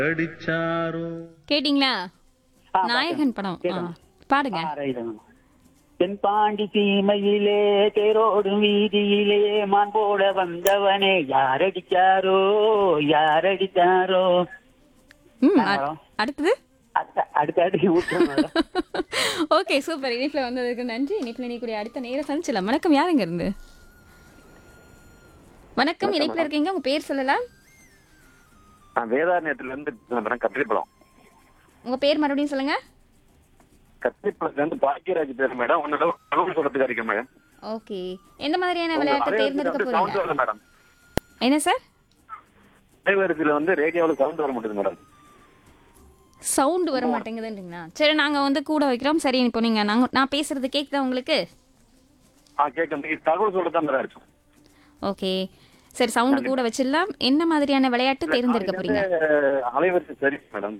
அடிச்சாரோ கேட்டிங்களா ஆ, நாயகன் படம் ஆ, கேட்டேன். பாடுங்க ஆ, ரைட்டுங்க. தென்பாண்டி சீமையிலே தேரோடும் வீதியிலே மான் போட வந்தவனே யாரடிச்சாரோ யாரடிச்சாரோ ம் அ- மேடம். அடுத்தது அடுத்த அடுத்த அடி ஊற்றுங்க ஓகே சூப்பர் இனிப்புல வந்ததுக்கு நன்றி இனிப்புல நீ கூடிய அடுத்த நேரம் சந்திச்சலாம் வணக்கம் யாருங்க இருந்து வணக்கம் இணைப்புல இருக்கீங்க உங்க பேர் சொல்லலாம் நான் வேதாரண்யத்துல இருந்து பேசுறேன் கத்திரிப்பழம் உங்க பேர் மறுபடியும் சொல்லுங்க கத்திரிப்பழத்துல இருந்து பாக்கியராஜ் பேர் மேடம் உன்னோட தகவல் சொல்றதுக்கு இருக்கேன் மேடம் ஓகே எந்த மாதிரியான விளையாட்டை தேர்ந்தெடுக்க சவுண்ட் போறீங்க வரல மேடம் என்ன சார் அலைவரிசையில வந்து ரேடியோவில் சவுண்ட் வர மாட்டேங்குது மேடம் சவுண்ட் வர மாட்டேங்குதுன்றீங்களா சரி நாங்க வந்து கூட வைக்கிறோம் சரி இப்போ நீங்க நாங்க நான் பேசுறது கேக்குதா உங்களுக்கு ஆ கேட்க நீங்க தகவல் சொல்றது மேடம் இருக்கும் ஓகே சரி சவுண்ட் கூட வச்சிடலாம் என்ன மாதிரியான விளையாட்டு தேர்ந்தெடுக்க போறீங்க அஹ், அலைவரிசை சரி மேடம்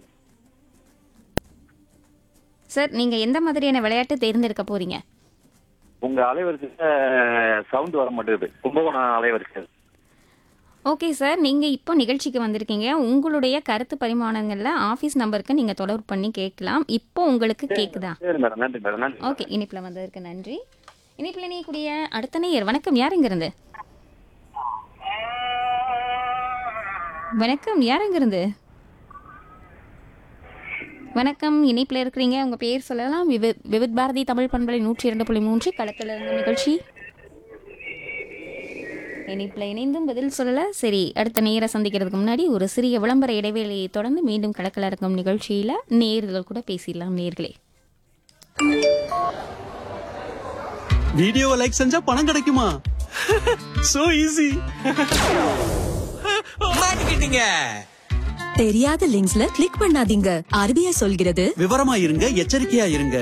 சார் நீங்க எந்த மாதிரியான விளையாட்டு தேர்ந்தெடுக்க போறீங்க உங்க அலைவரிசையில சவுண்ட் வர மாட்டேங்குது கும்பகோணம் அலைவரிசை ஓகே சார் நீங்க இப்போ நிகழ்ச்சிக்கு வந்திருக்கீங்க உங்களுடைய கருத்து பரிமாணங்கள்ல ஆபீஸ் நம்பருக்கு நீங்க தொடர்பு பண்ணி கேட்கலாம் இப்போ உங்களுக்கு கேக்குதா சரி மேடம் நன்றி மேடம் நன்றி ஓகே இனிப்புல வந்ததற்கு நன்றி இனிப்புல நீக்கூடிய அடுத்த நேயர் வணக்கம் யார் இங்க இருந்து வணக்கம் யார் இங்க இருந்து வணக்கம் இணைப்பில் இருக்கிறீங்க உங்க பேர் சொல்லலாம் விவி- விவித் பாரதி தமிழ் பண்பலை நூற்றி இரண்டு புள்ளி மூன்று களத்தில் இருந்த நிகழ்ச்சி இணைப்பில் இணைந்தும் பதில் சொல்லல சரி அடுத்த நேர சந்திக்கிறதுக்கு முன்னாடி ஒரு சிறிய விளம்பர இடைவேளையை தொடர்ந்து மீண்டும் கலக்கல இருக்கும் நிகழ்ச்சியில நேர்கள் கூட பேசிடலாம் நேர்களே வீடியோவை லைக் செஞ்சா பணம் கிடைக்குமா சோ ஈஸி மாட்டிக்கிட்டீங்க தெரியாத லிங்க்ஸ்ல கிளிக் பண்ணாதீங்க ஆர்பிஐ சொல்கிறது விவரமா இருங்க எச்சரிக்கையா இருங்க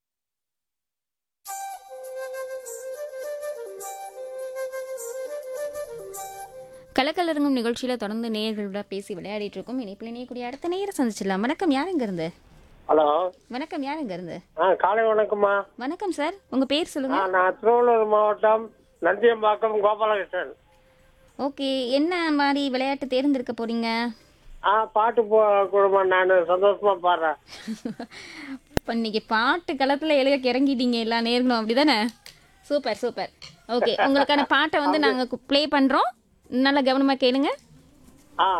கலக்கலரங்கும் நிகழ்ச்சியில தொடர்ந்து நேயர்களோட பேசி விளையாடிட்டு இருக்கோம் இணைப்பில் இணையக்கூடிய அடுத்த நேரம் சந்திச்சிடலாம் வணக்கம் யார் இங்க இருந்து ஹலோ வணக்கம் யார் இங்க இருந்து ஆ காலை வணக்கம்மா வணக்கம் சார் உங்க பேர் ஆ சொல்லுங்க நான் திருவள்ளூர் மாவட்டம் நந்தியம்பாக்கம் கோபாலகிருஷ்ணன் ஓகே என்ன மாதிரி விளையாட்டு தேர்ந்தெடுக்க போறீங்க ஆ பாட்டு போ குடும்பம் நான் சந்தோஷமா பாடுறேன் இப்போ இன்னைக்கு பாட்டு களத்துல எழுத இறங்கிட்டீங்க எல்லா நேர்களும் அப்படிதானே சூப்பர் சூப்பர் ஓகே உங்களுக்கான பாட்டை வந்து நாங்க ப்ளே பண்றோம் நல்லா கவனமா கேளுங்க